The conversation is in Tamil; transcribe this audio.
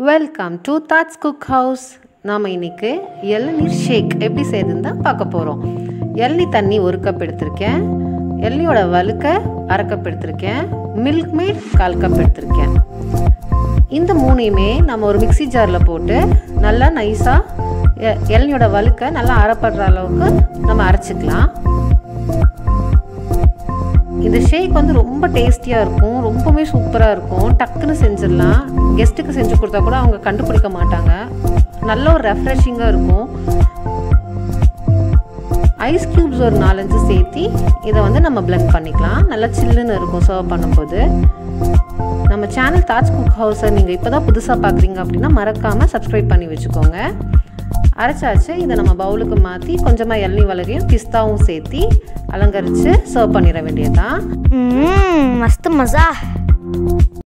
welcome to thoughts cook house நாம் இன்னைக்கு இளநீர் ஷேக் எப்படி செய்யுதுன்னு தான் பார்க்க போகிறோம் இளநீ தண்ணி ஒரு கப் எடுத்திருக்கேன் இளநியோட வழுக்க அரை கப் எடுத்திருக்கேன் மில்க் மேட் கால் கப் எடுத்திருக்கேன் இந்த மூணையுமே நம்ம ஒரு மிக்ஸி ஜாரில் போட்டு நல்லா நைஸாக இளநியோட வழுக்க நல்லா அரைப்படுற அளவுக்கு நம்ம அரைச்சிக்கலாம் இந்த ஷேக் வந்து ரொம்ப டேஸ்டியாக இருக்கும் ரொம்பவுமே சூப்பராக இருக்கும் டக்குன்னு செஞ்சிடலாம் கெஸ்ட்டுக்கு செஞ்சு கொடுத்தா கூட அவங்க கண்டுபிடிக்க மாட்டாங்க நல்ல ஒரு ரெஃப்ரெஷிங்காக இருக்கும் ஐஸ் க்யூப்ஸ் ஒரு நாலஞ்சு சேர்த்தி இதை வந்து நம்ம பிளெண்ட் பண்ணிக்கலாம் நல்லா சில்லுன்னு இருக்கும் சர்வ் பண்ணும்போது நம்ம சேனல் தாஜ் குக் ஹவுஸை நீங்கள் இப்போ தான் புதுசாக பார்க்குறீங்க அப்படின்னா மறக்காமல் சப்ஸ்கிரைப் பண்ணி வச்சுக்கோங்க அரைச்சாச்சு இதை நம்ம பவுலுக்கு மாற்றி கொஞ்சமாக இளநீ வளரையும் பிஸ்தாவும் சேர்த்தி அலங்கரித்து சர்வ் பண்ணிட வேண்டியதுதான் ம் மஸ்த் மசா